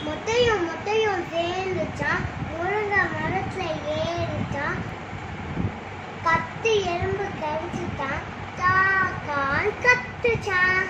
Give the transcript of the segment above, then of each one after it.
மொட்டையும் மொட்டையும் சேர்ந்துச்சா முருங்கை மரத்துல ஏறிச்சான் கத்து எறும்பு கடிச்சிட்டான் சாக்கான் கத்துச்சான்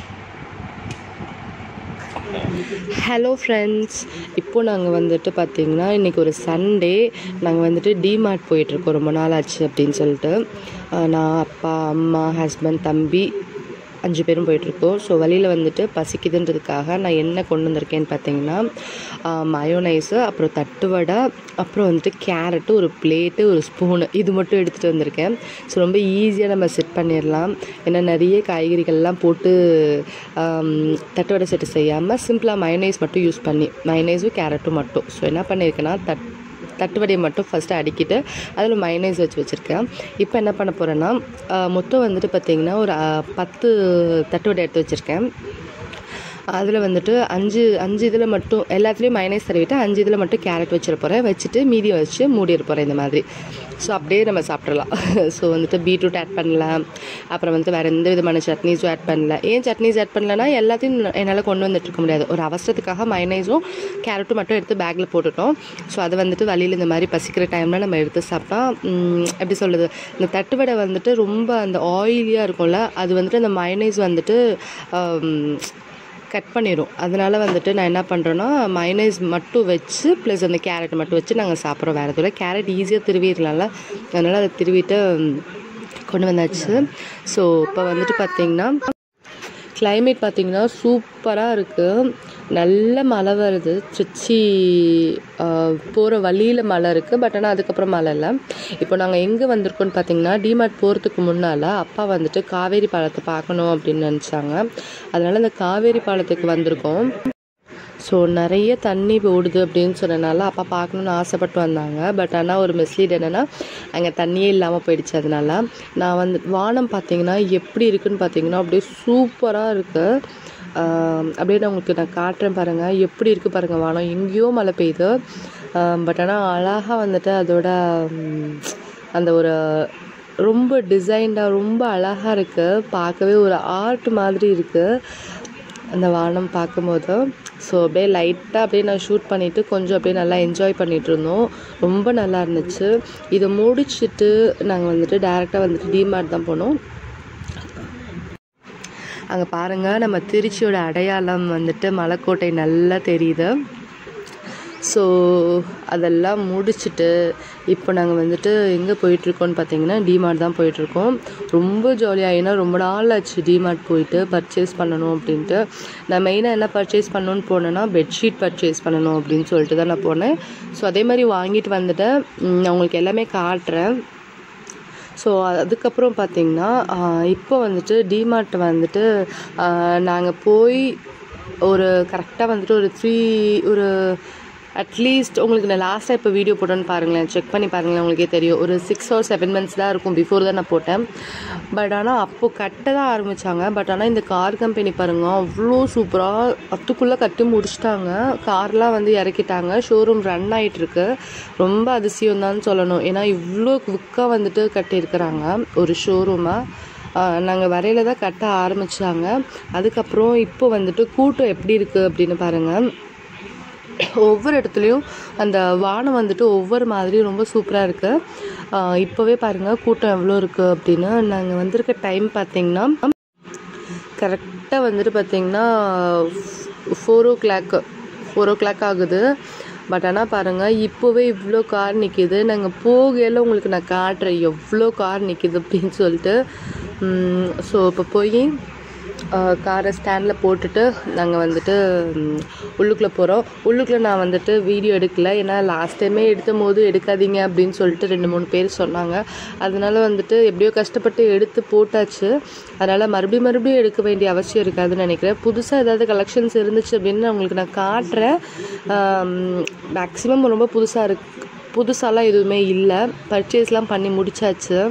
ஹலோ ஃப்ரெண்ட்ஸ் இப்போ நாங்கள் வந்துட்டு பார்த்தீங்கன்னா இன்றைக்கி ஒரு சண்டே நாங்கள் வந்துட்டு டிமார்ட் போயிட்டுருக்கோம் ரொம்ப நாள் ஆச்சு அப்படின்னு சொல்லிட்டு ஆஹ் நான் அப்பா அம்மா ஹஸ்பண்ட் தம்பி அஞ்சு பேரும் போயிட்டுருக்கோம் ஸோ வழியில் வந்துட்டு பசிக்குதுன்றதுக்காக நான் என்ன கொண்டு வந்திருக்கேன்னு பார்த்தீங்கன்னா மயோனைஸு அப்புறம் தட்டுவடை அப்புறம் வந்துட்டு கேரட்டு ஒரு பிளேட்டு ஒரு ஸ்பூனு இது மட்டும் எடுத்துகிட்டு வந்திருக்கேன் ஸோ ரொம்ப ஈஸியாக நம்ம செட் பண்ணிடலாம் ஏன்னா நிறைய காய்கறிகள்லாம் போட்டு ஆம், தட்டுவடை செட்டு செய்யாமல் சிம்பிளாக மயோனைஸ் மட்டும் யூஸ் பண்ணி மயோனைஸும் கேரட்டும் மட்டும் ஸோ என்ன பண்ணியிருக்கேன்னா தட் தட்டுவடையை மட்டும் ஃபஸ்ட்டு அடிக்கிட்டு அதில் மைனேஸ் வச்சு வச்சுருக்கேன் இப்போ என்ன பண்ண போகிறேன்னா மொத்தம் வந்துட்டு பார்த்திங்கன்னா ஒரு ஆ, பத்து தட்டுவடை எடுத்து வச்சுருக்கேன் அதில் வந்துட்டு அஞ்சு அஞ்சு இதில் மட்டும் எல்லாத்துலேயும் மைனஸ் தடவிட்டு அஞ்சு இதில் மட்டும் கேரட் வச்சிட போகிறேன் வச்சுட்டு மீதி வச்சு மூடிட போகிறேன் இந்த மாதிரி ஸோ அப்படியே நம்ம சாப்பிட்றலாம் ஸோ வந்துட்டு பீட்ரூட் ஆட் பண்ணலாம் அப்புறம் வந்து வேறு எந்த விதமான சட்னிஸும் ஆட் பண்ணல ஏன் சட்னிஸ் ஆட் பண்ணலன்னா எல்லாத்தையும் என்னால் கொண்டு வந்துட்டு இருக்க முடியாது ஒரு அவசரத்துக்காக மைனஸும் கேரட்டும் மட்டும் எடுத்து பேக்கில் போட்டுட்டோம் ஸோ அதை வந்துட்டு வழியில் இந்த மாதிரி பசிக்கிற டைமில் நம்ம எடுத்து சாப்பிட்டா ம், எப்படி சொல்கிறது இந்த தட்டுவடை வந்துட்டு ரொம்ப அந்த ஆயிலியாக இருக்கும்ல அது வந்துட்டு அந்த மைனஸ் வந்துட்டு ஆம், கட் பண்ணிடும் அதனால வந்துட்டு நான் என்ன பண்ணுறேன்னா மைனஸ் மட்டும் வச்சு ப்ளஸ் அந்த கேரட் மட்டும் வச்சு நாங்கள் சாப்பிட்றோம் வேறு எதுவும் கேரட் ஈஸியாக திருவிடலாம்ல அதனால் அதை திருவிட்டு ம், கொண்டு வந்தாச்சு ஸோ இப்போ வந்துட்டு பார்த்திங்கன்னா climate பார்த்திங்கன்னா சூப்பராக இருக்குது நல்ல மழை வருது திருச்சி போகிற வழியில் மழை இருக்குது பட் ஆனால் அதுக்கப்புறம் மழை இல்லை இப்போ நாங்கள் எங்கே வந்திருக்கோம்னு பார்த்தீங்கன்னா டிமார்ட் போகிறதுக்கு முன்னால் அப்பா வந்துட்டு காவேரி பாலத்தை பார்க்கணும் அப்படின்னு நினச்சாங்க அதனால் அந்த காவேரி பாலத்துக்கு வந்திருக்கோம் ஸோ நிறைய தண்ணி ஓடுது அப்படின்னு சொன்னனால அப்பா பார்க்கணுன்னு ஆசைப்பட்டு வந்தாங்க பட் ஆனால் ஒரு மிஸ்லீட் என்னென்னா அங்கே தண்ணியே இல்லாமல் போயிடுச்சு அதனால நான் வந்து வானம் பார்த்தீங்கன்னா எப்படி இருக்குன்னு பார்த்தீங்கன்னா அப்படியே சூப்பராக இருக்குது அப்படியே நான் உங்களுக்கு நான் காட்டுறேன் பாருங்கள் எப்படி இருக்குது பாருங்கள் வானம் எங்கேயோ மழை பெய்யுது பட் ஆனால் அழகாக வந்துட்டு அதோட ம், அந்த ஒரு ரொம்ப டிசைன்டாக ரொம்ப அழகாக இருக்குது பார்க்கவே ஒரு ஆர்ட் மாதிரி இருக்குது அந்த வானம் பார்க்கும்போது ஸோ அப்படியே லைட்டாக அப்படியே நான் ஷூட் பண்ணிவிட்டு கொஞ்சம் அப்படியே நல்லா என்ஜாய் பண்ணிகிட்டு இருந்தோம் ரொம்ப நல்லா இருந்துச்சு இதை முடிச்சுட்டு நாங்கள் வந்துட்டு டேரெக்டாக வந்துட்டு டிமார்ட் தான் போனோம் அங்கே பாருங்கள் நம்ம திருச்சியோட அடையாளம் வந்துட்டு மலைக்கோட்டை நல்லா தெரியுது ஸோ அதெல்லாம் முடிச்சுட்டு இப்போ நாங்கள் வந்துட்டு எங்கே போயிட்டுருக்கோம்னு பார்த்தீங்கன்னா டிமார்ட் தான் போயிட்டுருக்கோம் ரொம்ப ஜாலியாக ஏன்னா ரொம்ப நாள் ஆச்சு டிமார்ட் போயிட்டு பர்ச்சேஸ் பண்ணணும் அப்படின்ட்டு நான் மெயினாக என்ன பர்ச்சேஸ் பண்ணணும்னு போனேன்னா பெட்ஷீட் பர்ச்சேஸ் பண்ணணும் அப்படின்னு சொல்லிட்டு தான் நான் போனேன் ஸோ அதே மாதிரி வாங்கிட்டு வந்துட்டேன் உம், நான் உங்களுக்கு எல்லாமே காட்டுறேன் ஸோ அதுக்கப்புறம் பார்த்தீங்கன்னா இப்போ வந்துட்டு டிமார்ட் வந்துட்டு நாங்கள் போய் ஒரு கரெக்டாக வந்துட்டு ஒரு த்ரீ ஒரு அட்லீஸ்ட் உங்களுக்கு நான் லாஸ்ட்டாக இப்போ வீடியோ போட்டேன்னு பாருங்களேன் செக் பண்ணி பாருங்களேன் உங்களுக்கே தெரியும் ஒரு சிக்ஸ் ஆர் செவன் மந்த்ஸ் தான் இருக்கும் பிஃபோர் தான் நான் போட்டேன் பட் ஆனால் அப்போது கட்ட தான் ஆரம்பித்தாங்க பட் ஆனால் இந்த கார் கம்பெனி பாருங்க அவ்வளோ சூப்பராக அதுக்குள்ளே கட்டி முடிச்சிட்டாங்க கார்லாம் வந்து இறக்கிட்டாங்க ஷோரூம் ரன் ஆகிட்டுருக்கு ரொம்ப அதிசயம் தான் சொல்லணும் ஏன்னா இவ்வளோ குவிக்காக வந்துட்டு கட்டியிருக்கிறாங்க ஒரு ஷோரூமாக நாங்கள் வரையில தான் கட்ட ஆரம்பித்தாங்க அதுக்கப்புறம் இப்போ வந்துட்டு கூட்டம் எப்படி இருக்குது அப்படின்னு பாருங்கள் ஒவ்வொரு இடத்துலையும் அந்த வானம் வந்துட்டு ஒவ்வொரு மாதிரி ரொம்ப சூப்பராக இருக்குது இப்போவே பாருங்கள் கூட்டம் எவ்வளோ இருக்குது அப்படின்னு நாங்கள் வந்திருக்க டைம் பார்த்தீங்கன்னா கரெக்டாக வந்துட்டு பார்த்தீங்கன்னா four o'clock four o'clock ஆகுது பட் ஆனால் பாருங்கள் இப்போவே இவ்வளோ கார் நிற்கிது நாங்கள் போகையில் உங்களுக்கு நான் காட்டுறேன் எவ்வளோ கார் நிற்கிது அப்படின்னு சொல்லிட்டு ஸோ இப்போ போய் காரை ஸ்டாண்டில் போட்டுட்டு நாங்கள் வந்துட்டு ம், உள்ளுக்குள்ளே போகிறோம் உள்ளுக்குள்ளே நான் வந்துட்டு வீடியோ எடுக்கல ஏன்னா லாஸ்ட் டைமே எடுத்த போது எடுக்காதீங்க அப்படின்னு சொல்லிட்டு ரெண்டு மூணு பேர் சொன்னாங்க அதனால வந்துட்டு எப்படியோ கஷ்டப்பட்டு எடுத்து போட்டாச்சு அதனால் மறுபடியும் மறுபடியும் எடுக்க வேண்டிய அவசியம் இருக்காதுன்னு நினைக்கிறேன் புதுசாக ஏதாவது கலெக்ஷன்ஸ் இருந்துச்சு அப்படின்னு நான் உங்களுக்கு நான் காட்டுறேன் மேக்ஸிமம் ரொம்ப புதுசாக இருக்கு புதுசாலாம் எதுவுமே இல்லை பர்ச்சேஸ்லாம் பண்ணி முடிச்சாச்சு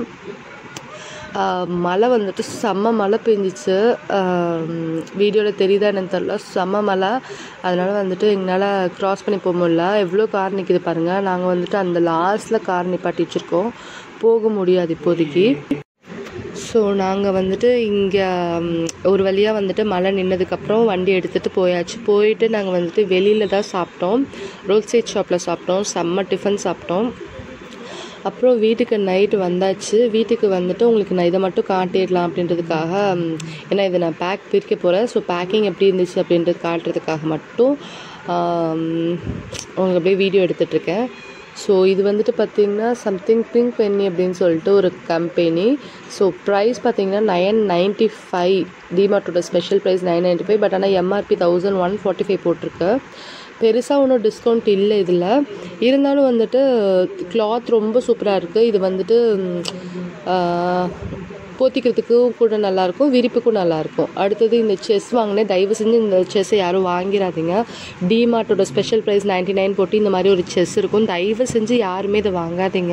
ஆஹ் மழை வந்துட்டு செம்ம மழை பெஞ்சிச்சு வீடியோவில் தெரியுதா என்னன்னு தெரில செம்ம மழை அதனால் வந்துட்டு எங்களால் க்ராஸ் பண்ணி போக முடியல எவ்வளோ கார் நிற்கிது பாருங்கள் நாங்கள் வந்துட்டு அந்த லாஸ்ட்டில் கார் நிப்பாட்டி வச்சுருக்கோம் போக முடியாது இப்போதைக்கு ஸோ நாங்கள் வந்துட்டு இங்கே ஒரு வழியாக வந்துட்டு மழை நின்னதுக்கப்புறம் வண்டி எடுத்துகிட்டு போயாச்சு போயிட்டு நாங்கள் வந்துட்டு வெளியில் தான் சாப்பிட்டோம் ரோட் சைட் ஷாப்பில் சாப்பிட்டோம் செம்ம டிஃபன் சாப்பிட்டோம் அப்புறம் வீட்டுக்கு நைட்டு வந்தாச்சு வீட்டுக்கு வந்துட்டு உங்களுக்கு நான் இதை மட்டும் காட்டிடலாம் அப்படின்றதுக்காக ம், ஏன்னா இதை நான் பேக் பிரிக்க போகிறேன் ஸோ பேக்கிங் எப்படி இருந்துச்சு அப்படின்றது காட்டுறதுக்காக மட்டும் ஆம், உங்களுக்கு அப்படியே வீடியோ எடுத்துட்ருக்கேன் ஸோ இது வந்துட்டு பார்த்தீங்கன்னா சம்திங் பிங்க் பென்னி அப்படின்னு சொல்லிட்டு ஒரு கம்பெனி ஸோ ப்ரைஸ் பார்த்தீங்கன்னா நைன் நைன்ட்டி ஃபைவ் டிமார்ட்டோட special price nine ninety five but ஆனால் MRP thousand one forty five போட்டிருக்கு பெருசாக ஒன்றும் டிஸ்கவுண்ட் இல்லை இதில் இருந்தாலும் வந்துட்டு கிளாத் ரொம்ப சூப்பராக இருக்குது இது வந்துட்டு ம், ஆ, போத்திக்கிறதுக்கும் கூட நல்லாயிருக்கும் விரிப்புக்கும் நல்லாயிருக்கும் அடுத்தது இந்த செஸ் வாங்கினேன் தயவு செஞ்சு இந்த செஸ்ஸை யாரும் வாங்கிடாதீங்க டிமார்ட்டோட ஸ்பெஷல் ப்ரைஸ் நைன்ட்டி நைன் போட்டு இந்த மாதிரி ஒரு செஸ் இருக்கும் தயவு செஞ்சு யாருமே இதை வாங்காதீங்க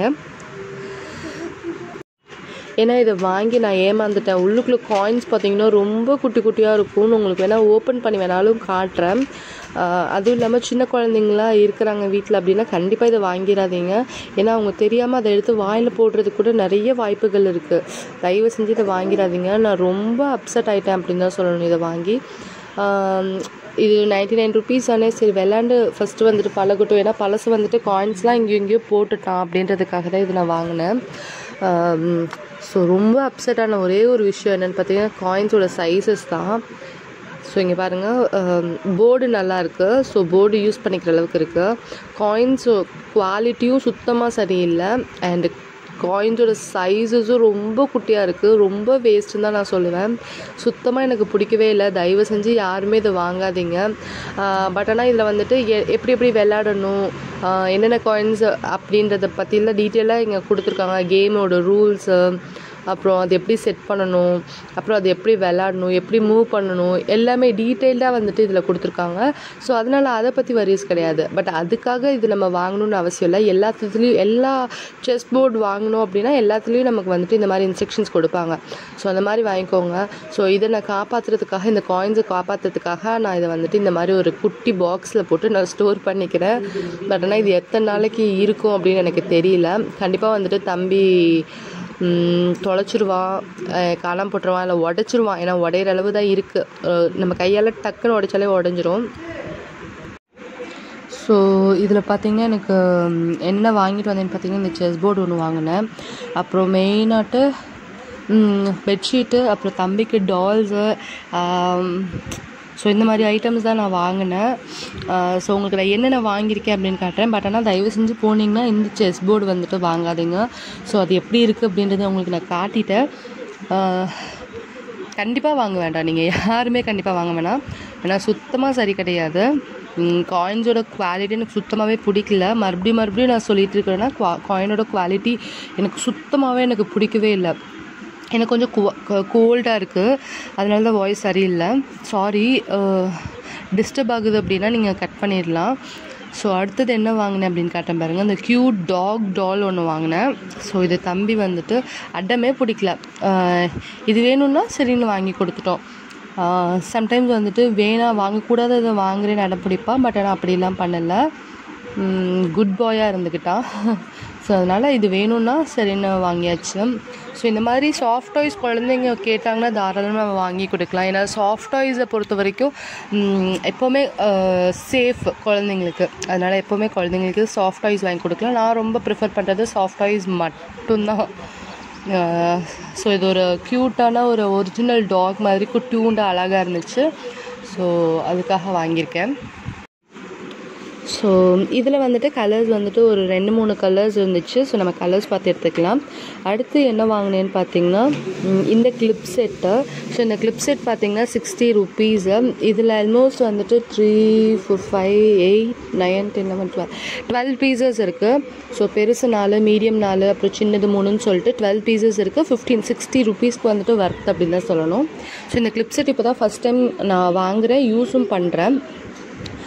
ஏன்னா இதை வாங்கி நான் ஏமாந்துட்டேன் உள்ளுக்குள்ளே காயின்ஸ் பார்த்தீங்கன்னா ரொம்ப குட்டி குட்டியாக இருக்கும்னு உங்களுக்கு வேணால் ஓப்பன் பண்ணி வேணாலும் காட்டுறேன் ஆஹ் அதுவும் இல்லாமல் சின்ன குழந்தைங்களாம் இருக்கிறாங்க வீட்டில் அப்படின்னா கண்டிப்பாக இதை வாங்கிடாதீங்க ஏன்னா அவங்க தெரியாமல் அதை எடுத்து வாயில் போடுறதுக்கு கூட நிறைய வாய்ப்புகள் இருக்குது தயவு செஞ்சு இதை வாங்கிடாதீங்க நான் ரொம்ப அப்செட் ஆகிட்டேன் அப்படின்னு தான் சொல்லணும் இதை வாங்கி ஆம், இது நைன்டி நைன் ருபீஸ் தானே சரி விளாண்டு ஃபஸ்ட்டு வந்துட்டு பழகட்டும் ஏன்னா பழசு வந்துட்டு காயின்ஸ்லாம் இங்கேயும் இங்கேயும் போட்டுட்டான் அப்படின்றதுக்காக தான் இது நான் வாங்கினேன் ஸோ ரொம்ப அப்செட் ஆன ஒரே ஒரு விஷயம் என்னென்னு பார்த்தீங்கன்னா காயின்ஸோட சைஸஸ் தான் ஸோ இங்கே பாருங்கள் போர்டு நல்லா இருக்குது ஸோ போர்டு யூஸ் பண்ணிக்கிற அளவுக்கு இருக்குது காயின்ஸ் குவாலிட்டியும் சுத்தமாக சரியில்லை அண்டு காயின்ஸோட சைஸஸும் ரொம்ப குட்டியாக இருக்குது ரொம்ப வேஸ்ட்டுன்னு தான் நான் சொல்லுவேன் சுத்தமாக எனக்கு பிடிக்கவே இல்லை தயவு செஞ்சு யாருமே இதை வாங்காதீங்க பட் ஆனால் இதில் வந்துட்டு எ- எப்படி எப்படி விளையாடணும் ஆஹ் என்னென்ன காயின்ஸ் அப்படின்றத பற்றிலாம் டீட்டெயிலாக இங்கே கொடுத்துருக்காங்க கேமோட ரூல்ஸு அப்புறம் அது எப்படி செட் பண்ணணும் அப்புறம் அது எப்படி விளாடணும் எப்படி மூவ் பண்ணணும் எல்லாமே டீட்டெயில்டாக வந்துட்டு இதில் கொடுத்துருக்காங்க ஸோ அதனால் அதை பற்றி வரிஸ் கிடையாது பட் அதுக்காக இது நம்ம வாங்கணும்னு அவசியம் இல்லை எல்லாத்துலேயும் எல்லா செஸ் போர்டு வாங்கணும் அப்படின்னா எல்லாத்துலேயும் நமக்கு வந்துட்டு இந்த மாதிரி இன்ஸ்ட்ரக்ஷன்ஸ் கொடுப்பாங்க ஸோ அந்த மாதிரி வாங்கிக்கோங்க ஸோ இதை நான் காப்பாற்றுறதுக்காக இந்த காயின்ஸை காப்பாற்றுறதுக்காக நான் இதை வந்துட்டு இந்த மாதிரி ஒரு குட்டி பாக்ஸில் போட்டு நான் ஸ்டோர் பண்ணிக்கிறேன் பட் ஆனால் இது எத்தனை நாளைக்கு இருக்கும் அப்படின்னு எனக்கு தெரியல கண்டிப்பாக வந்துட்டு தம்பி ம், தொலைச்சிருவான் அஹ் காணாம போட்டுருவான் இல்லை உடச்சிருவான் ஏன்னா உடையிற அளவு தான் இருக்குது நம்ம கையால் டக்குன்னு உடைச்சாலே உடஞ்சிரும் ஸோ இதில் பார்த்தீங்கன்னா எனக்கு ம், என்ன வாங்கிட்டு வந்தேன்னு பார்த்தீங்கன்னா இந்த செஸ் போர்டு ஒன்று வாங்கினேன் அப்புறம் மெயினாட்டு பெட்ஷீட்டு அப்புறம் தம்பிக்கு டால்ஸு ஸோ இந்த மாதிரி ஐட்டம்ஸ் தான் நான் வாங்கினேன் ஸோ உங்களுக்கு நான் என்னென்ன வாங்கியிருக்கேன் அப்படின்னு காட்டுறேன் பட் ஆனால் தயவு செஞ்சு போனீங்கன்னா இந்த செஸ் போர்டு வந்துட்டு வாங்காதீங்க ஸோ அது எப்படி இருக்குது அப்படின்றத உங்களுக்கு நான் காட்டிட்டேன் கண்டிப்பாக வாங்க வேண்டாம் நீங்கள் யாருமே கண்டிப்பாக வாங்க வேணாம் ஏன்னா சுத்தமாக சரி கிடையாது காயின்ஸோட குவாலிட்டி எனக்கு சுத்தமாகவே பிடிக்கல மறுபடியும் மறுபடியும் நான் சொல்லிட்டு இருக்கிறேன்னா காயினோட குவாலிட்டி எனக்கு சுத்தமாகவே எனக்கு பிடிக்கவே இல்லை எனக்கு கொஞ்சம் கோல்டாக இருக்குது அதனால தான் வாய்ஸ் சரியில்லை சாரி டிஸ்டர்ப் ஆகுது அப்படின்னா நீங்கள் கட் பண்ணிடலாம் ஸோ அடுத்தது என்ன வாங்கினேன் அப்படின்னு காட்டேன் பாருங்கள் இந்த க்யூட் டாக் டால் ஒன்று வாங்கினேன் ஸோ இது தம்பி வந்துட்டு அடமே பிடிக்கல ஆஹ் இது வேணும்னா சரின்னு வாங்கி கொடுத்துட்டோம் சம்டைம்ஸ் வந்துட்டு வேணாம் வாங்கக்கூடாததை வாங்குறேன்னு அடம் பிடிப்பான் பட் ஆனால் அப்படிலாம் பண்ணலை குட் பாயாக இருந்துக்கிட்டான் ஸோ அதனால் இது வேணும்னா சரின்னு வாங்கியாச்சு ஸோ இந்த மாதிரி சாஃப்ட் டாய்ஸ் குழந்தைங்க கேட்டாங்கன்னா தாராளமாக நம்ம வாங்கி கொடுக்கலாம் ஏன்னா சாஃப்ட் டாய்ஸை பொறுத்த வரைக்கும் ம், எப்போவுமே சேஃப் குழந்தைங்களுக்கு அதனால் எப்போவுமே குழந்தைங்களுக்கு சாஃப்ட் டாய்ஸ் வாங்கி கொடுக்கலாம் நான் ரொம்ப ப்ரிஃபர் பண்ணுறது சாஃப்ட் டாய்ஸ் மட்டும்தான் ஸோ இது ஒரு க்யூட்டான ஒரு ஒரிஜினல் டாக் மாதிரி குட்டியூண்டு அழகாக இருந்துச்சு ஸோ அதுக்காக வாங்கியிருக்கேன் ஸோ இதில் வந்துட்டு கலர்ஸ் வந்துட்டு ஒரு ரெண்டு மூணு கலர்ஸ் இருந்துச்சு ஸோ நம்ம கலர்ஸ் பார்த்து எடுத்துக்கலாம் அடுத்து என்ன வாங்கினேன்னு பார்த்தீங்கன்னா ம், இந்த கிளிப் செட்டு ஸோ இந்த கிளிப் செட் பார்த்தீங்கன்னா சிக்ஸ்டி ருபீஸு இதில் ஆல்மோஸ்ட் வந்துட்டு three four five eight nine ten eleven twelve twelve pieces இருக்குது ஸோ பெருசு நாலு மீடியம் நாலு அப்புறம் சின்னது மூணுன்னு சொல்லிட்டு டுவெல் பீசஸ் இருக்குது ஃபிஃப்டீன் சிக்ஸ்டி ருபீஸ்க்கு வந்துட்டு ஒர்த் அப்படின்னு தான் சொல்லணும் ஸோ இந்த கிளிப் செட் இப்போ தான் ஃபஸ்ட் டைம் நான் வாங்குகிறேன் யூஸும் பண்ணுறேன்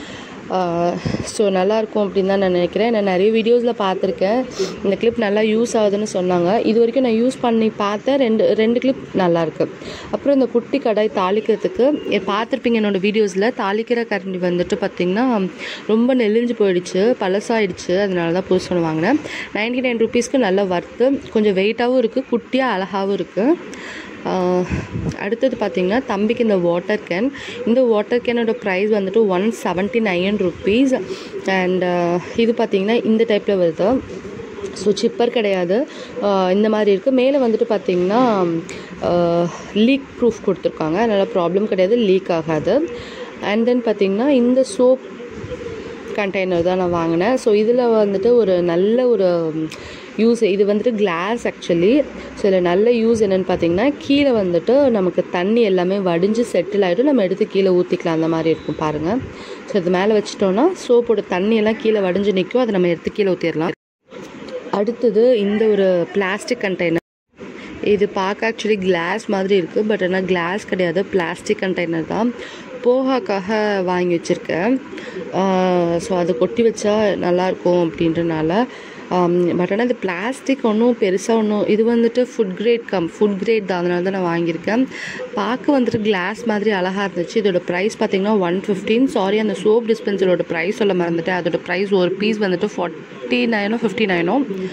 ஸோ நல்லாயிருக்கும் அப்படின்னு தான் நான் நினைக்கிறேன் நான் நிறைய வீடியோஸில் பார்த்துருக்கேன் இந்த கிளிப் நல்லா யூஸ் ஆகுதுன்னு சொன்னாங்க இது வரைக்கும் நான் யூஸ் பண்ணி பார்த்தேன் ரெண்டு ரெண்டு கிளிப் நல்லாயிருக்கு அப்புறம் இந்த குட்டி கடாய் தாளிக்கிறதுக்கு எ- பார்த்துருப்பீங்க என்னோடய வீடியோஸில் தாளிக்கிற கரண்டி வந்துட்டு பார்த்திங்கன்னா ரொம்ப நெளிஞ்சு போயிடுச்சு பழசாயிடுச்சு அதனால தான் புதுசு ஒன்று வாங்கினேன் நைன்டி நைன் ருபீஸ்க்கு நல்லா வர்த்து கொஞ்சம் வெயிட்டாகவும் இருக்குது குட்டியாக அழகாகவும் இருக்குது ஆஹ் அடுத்தது பார்த்திங்கன்னா தம்பிக்கு இந்த வாட்டர் கேன் இந்த வாட்டர் கேனோட ப்ரைஸ் வந்துட்டு one seventy nine rupees and இது பார்த்திங்கன்னா இந்த டைப்பில் வருது ஸோ சிப்பர் கிடையாது ஆஹ் இந்த மாதிரி இருக்குது மேலே வந்துட்டு பார்த்திங்கன்னா லீக் ப்ரூஃப் கொடுத்துருக்காங்க அதனால் ப்ராப்ளம் கிடையாது லீக் ஆகாது அண்ட் தென் பார்த்திங்கன்னா இந்த சோப் கண்டெய்னர் தான் நான் வாங்கினேன் ஸோ இதில் வந்துட்டு ஒரு நல்ல ஒரு யூஸ் இது வந்துட்டு கிளாஸ் ஆக்சுவலி ஸோ இதில் நல்ல யூஸ் என்னென்னு பார்த்தீங்கன்னா கீழே வந்துட்டு நமக்கு தண்ணி எல்லாமே வடிஞ்சு செட்டில் ஆகிடும் நம்ம எடுத்து கீழே ஊற்றிக்கலாம் அந்த மாதிரி இருக்கும் பாருங்கள் ஸோ இது மேலே வச்சிட்டோன்னா சோப்போட தண்ணி எல்லாம் கீழே வடிஞ்சு நிற்கும் அதை நம்ம எடுத்து கீழே ஊற்றிடலாம் அடுத்தது இந்த ஒரு பிளாஸ்டிக் கண்டெய்னர் இது பார்க்க ஆக்சுவலி கிளாஸ் மாதிரி இருக்குது பட் ஆனால் கிளாஸ் கிடையாது பிளாஸ்டிக் கண்டெய்னர் தான் போகாக்காக வாங்கி வச்சுருக்கேன் ஸோ அதை கொட்டி வச்சா நல்லாயிருக்கும் அப்படின்றனால பட் ஆனால் இது பிளாஸ்டிக் ஒன்றும் பெருசாக ஒன்றும் இது வந்துட்டு food grade come food grade தான் அதனால தான் நான் வாங்கியிருக்கேன் பார்க்க வந்துட்டு கிளாஸ் மாதிரி அழகாக இருந்துச்சு இதோட ப்ரைஸ் பார்த்தீங்கன்னா ஒன் ஃபிஃப்டீன் சாரி அந்த சோப் டிஸ்பென்சரோட ப்ரைஸ் சொல்ல மறந்துட்டேன் அதோட ப்ரைஸ் ஒரு பீஸ் வந்துட்டு ஃபார்ட்டி நைனோ ஃபிஃப்டி நைனோ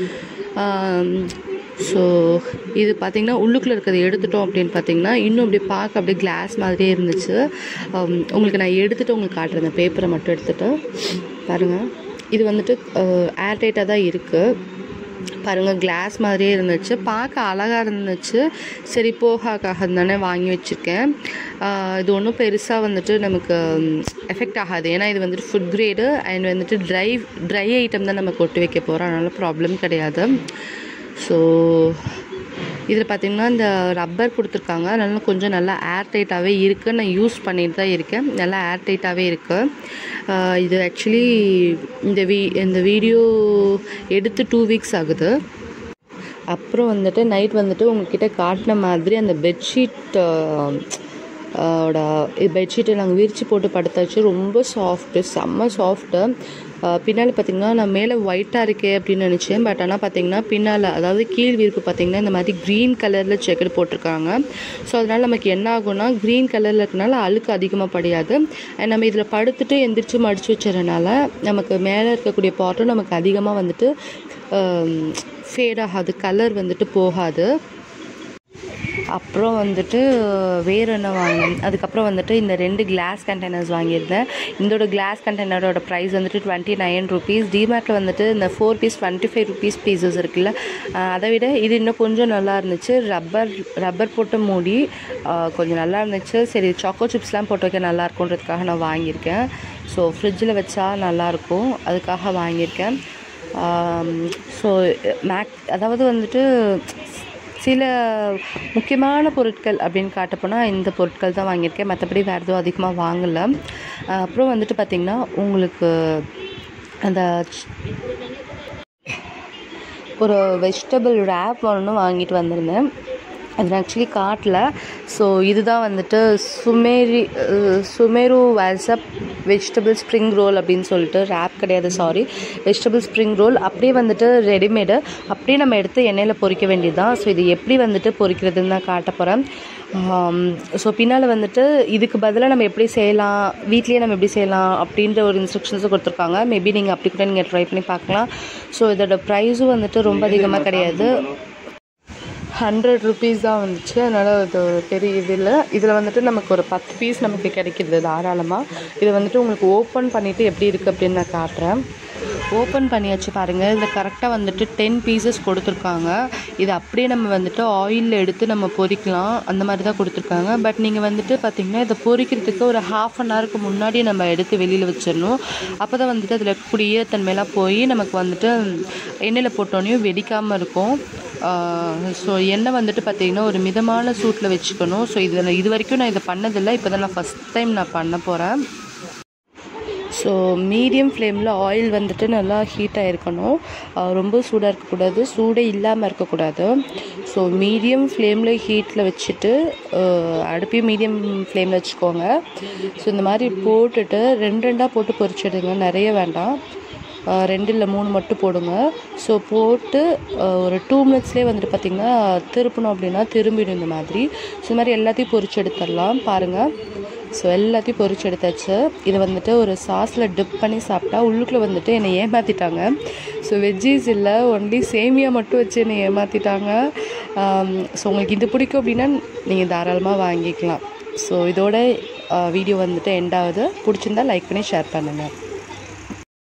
ஸோ இது பார்த்திங்கன்னா உள்ளுக்குள்ளே இருக்கிறத எடுத்துட்டோம் அப்படின்னு பார்த்தீங்கன்னா இன்னும் அப்படி பார்க்க அப்படியே கிளாஸ் மாதிரியே இருந்துச்சு Um, உங்களுக்கு நான் எடுத்துகிட்டு உங்களுக்கு காட்டுறேன் இந்த பேப்பரை மட்டும் எடுத்துகிட்டு பாருங்கள் இது வந்துட்டு ஏர் டைட்டாக தான் இருக்குது பாருங்கள் கிளாஸ் மாதிரியே இருந்துச்சு பார்க்க அழகாக இருந்துச்சு சரி போகாக்காக தானே வாங்கி வச்சுருக்கேன் ஆஹ் இது ஒன்றும் பெருசாக வந்துட்டு நமக்கு எஃபெக்ட் ஆகாது ஏன்னா இது வந்துட்டு ஃபுட் கிரேடு அண்ட் வந்துட்டு ட்ரை ட்ரை ஐட்டம் தான் நம்ம கொட்டி வைக்க போகிறோம் அதனால் ப்ராப்ளம் கிடையாது ஸோ இதில் பார்த்திங்கன்னா இந்த ரப்பர் கொடுத்துருக்காங்க அதனால கொஞ்சம் நல்லா ஏர் டைட்டாகவே இருக்குது நான் யூஸ் பண்ணிட்டு தான் இருக்கேன் நல்லா ஏர் டைட்டாகவே இருக்குது இது ஆக்சுவலி இந்த வீ இந்த வீடியோ எடுத்து டூ வீக்ஸ் ஆகுது அப்புறம் வந்துட்டு நைட் வந்துட்டு உங்ககிட்ட காட்டின மாதிரி அந்த பெட்ஷீட் ஓட பெட்ஷீட்டை நாங்கள் விரித்து போட்டு படுத்தாச்சு ரொம்ப சாஃப்ட்டு செம்ம சாஃப்ட்டு பின்னால் பார்த்தீங்கன்னா நான் மேலே ஒயிட்டாக இருக்கே அப்படின்னு நினச்சேன் பட் ஆனால் பார்த்தீங்கன்னா பின்னால் அதாவது கீழ் விரிப்பு பார்த்தீங்கன்னா இந்த மாதிரி க்ரீன் கலரில் செக்கர் போட்டிருக்காங்க ஸோ அதனால் நமக்கு என்ன ஆகும்னா க்ரீன் கலரில் இருக்கனால அழுக்கு அதிகமாக படியாது அண்ட் நம்ம இதில் படுத்துட்டு எந்திரிச்சு மடித்து வச்சறனால நமக்கு மேலே இருக்கக்கூடிய பாட்டும் நமக்கு அதிகமாக வந்துட்டு ஃபேட் ஆகாது கலர் வந்துட்டு போகாது அப்புறம் வந்துட்டு வேறு என்ன வாங்கினேன் அதுக்கப்புறம் வந்துட்டு இந்த ரெண்டு கிளாஸ் கண்டெய்னர்ஸ் வாங்கியிருந்தேன் இதோட கிளாஸ் கண்டெய்னரோட ப்ரைஸ் வந்துட்டு டுவெண்ட்டி நைன் ருபீஸ் டிமார்ட்டில் வந்துட்டு இந்த four piece twenty five rupees pieces இருக்குல்ல அஹ் அதை விட இது இன்னும் கொஞ்சம் நல்லா இருந்துச்சு ரப்பர் ரப்பர் போட்டு மூடி அஹ் கொஞ்சம் நல்லா இருந்துச்சு சரி சாக்கோ சிப்ஸ்லாம் போட்டு வைக்க நல்லா இருக்குன்றதுக்காக நான் வாங்கியிருக்கேன் ஸோ ஃப்ரிட்ஜில் வச்சா நல்லாயிருக்கும் அதுக்காக வாங்கியிருக்கேன் ஸோ மேக் அதாவது வந்துட்டு சில முக்கியமான பொருட்கள் அப்படின்னு காட்டப்போனால் இந்த பொருட்கள் தான் வாங்கியிருக்கேன் மற்றபடி வேறு எதுவும் அதிகமாக வாங்கலை அஹ் அப்புறம் வந்துட்டு பார்த்திங்கன்னா உங்களுக்கு அந்த ச்- ஒரு வெஜிடபிள் ரேப் ஒன்று வாங்கிட்டு வந்திருந்தேன் அது நான் ஆக்சுவலி காட்டல ஸோ இதுதான் வந்துட்டு சுமேரி அஹ் சுமேரு வாட்ஸ்அப் வெஜிடபிள் ஸ்ப்ரிங் ரோல் அப்படின்னு சொல்லிட்டு ரேப் கிடையாது சாரி வெஜிடபிள் ஸ்ப்ரிங் ரோல் அப்படியே வந்துட்டு ரெடிமேடு அப்படியே நம்ம எடுத்து எண்ணெயில் பொரிக்க வேண்டியது தான் ஸோ இது எப்படி வந்துட்டு பொரிக்கிறதுன்னு தான் காட்ட போகிறேன் ஸோ பின்னால் வந்துட்டு இதுக்கு பதிலாக நம்ம எப்படி செய்யலாம் வீட்லேயே நம்ம எப்படி செய்யலாம் அப்படின்ற ஒரு இன்ஸ்ட்ரக்ஷன்ஸும் கொடுத்துருக்காங்க மேபி நீங்கள் அப்படி கூட நீங்கள் ட்ரை பண்ணி பார்க்கலாம் ஸோ இதோட ப்ரைஸும் வந்துட்டு ரொம்ப அதிகமாக கிடையாது ஹண்ட்ரட் ருபீஸ் தான் வந்துச்சு அதனால் அது பெரிய இது இல்லை இதில் வந்துட்டு நமக்கு ஒரு பத்து பீஸ் நமக்கு கிடைக்கிது தாராளமாக இதை வந்துட்டு உங்களுக்கு ஓப்பன் பண்ணிவிட்டு எப்படி இருக்குது அப்படின்னு நான் காட்டுறேன் ஓப்பன் பண்ணியாச்சு பாருங்கள் இதில் கரெக்டாக வந்துட்டு டென் பீசஸ் கொடுத்துருக்காங்க இது அப்படியே நம்ம வந்துட்டு ஆயிலில் எடுத்து நம்ம பொரிக்கலாம் அந்த மாதிரி தான் கொடுத்துருக்காங்க பட் நீங்கள் வந்துட்டு பார்த்திங்கன்னா இதை பொரிக்கிறதுக்கு ஒரு ஹாஃப் அன் ஹவருக்கு முன்னாடி நம்ம எடுத்து வெளியில் வச்சிடணும் அப்போ தான் வந்துட்டு அதில் இருக்கக்கூடிய ஈரத்தன்மையெல்லாம் போய் நமக்கு வந்துட்டு எண்ணெயில் போட்டோன்னே வெடிக்காமல் இருக்கும் ஸோ எண்ணெய் வந்துட்டு பார்த்திங்கன்னா ஒரு மிதமான சூட்டில் வச்சுக்கணும் ஸோ இது இது வரைக்கும் நான் இதை பண்ணதில்லை இப்போ தான் நான் ஃபஸ்ட் டைம் நான் பண்ண போகிறேன் ஸோ மீடியம் ஃப்ளேமில் ஆயில் வந்துட்டு நல்லா ஹீட் ஆகிருக்கணும் ரொம்ப சூடாக இருக்கக்கூடாது சூடே இல்லாமல் இருக்கக்கூடாது ஸோ மீடியம் ஃப்ளேமில் ஹீட்டில் வச்சுட்டு அஹ், அடுப்பையும் மீடியம் ஃப்ளேமில் வச்சுக்கோங்க ஸோ இந்த மாதிரி போட்டுட்டு ரெண்டு ரெண்டாக போட்டு பொரிச்சிடுங்க நிறைய வேண்டாம் அஹ், ரெண்டு இல்லை மூணு மட்டும் போடுங்க ஸோ போட்டு அஹ், ஒரு டூ மினிட்ஸ்லேயே வந்துட்டு பார்த்திங்கன்னா திருப்பணும் அப்படின்னா திரும்பிடும் இந்த மாதிரி ஸோ இந்த மாதிரி எல்லாத்தையும் பொரிச்சு எடுத்துடலாம் பாருங்கள் ஸோ எல்லாத்தையும் பொரிச்சு எடுத்தாச்சு இது வந்துட்டு ஒரு சாஸில் டிப் பண்ணி சாப்பிட்டா உள்ளுக்குள்ளே வந்துட்டு என்னை ஏமாற்றிட்டாங்க ஸோ வெஜ்ஜீஸ் இல்லை ஒன்லி சேமியா மட்டும் வச்சு என்னை ஏமாற்றிட்டாங்க ஸோ உங்களுக்கு இது பிடிக்கும் அப்படின்னா நீங்கள் தாராளமாக வாங்கிக்கலாம் ஸோ இதோட வீடியோ வந்துட்டு எண்ட் ஆகுது பிடிச்சிருந்தா லைக் பண்ணி ஷேர் பண்ணுங்கள்